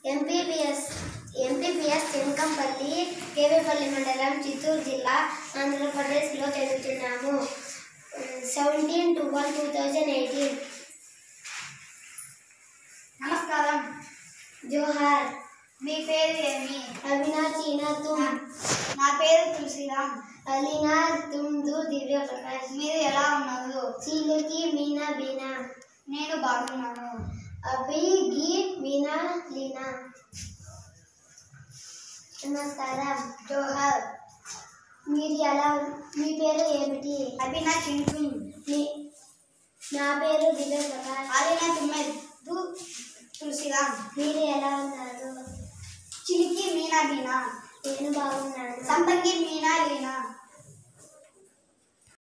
MPPS MPPS చెంకంపల్లి కేవేపల్లి మండలం చిత్తూరు జిల్లా ఆంధ్రప్రదేశ్లో చదువుతున్నాము seventeen twelve two thousand eighteen నమస్కారం జోహార్ మీ పేరు ఏమి అవినాష్ ఈనా తుమ్ నా పేరు తులసిరామ్ అలీనా తుమ్ దూ దివ్య ప్రకాష్ మీరు ఎలా ఉన్నారు చీలుకి మీనా బీనా నేను బాగున్నాను అభి గీ మీనా లీనా నమస్కారం జోహర్ మీరు ఎలా మీ పేరు ఏమిటి అభినా చింటు మీ నా పేరు దివ్య ప్రకాష్ ఆలినా తుమ్మెద్దు తులసిరామ్ మీరు ఎలా ఉన్నారు చిలికి మీనా బీనా నేను బాగున్నాను సంపంగి మీనా లీనా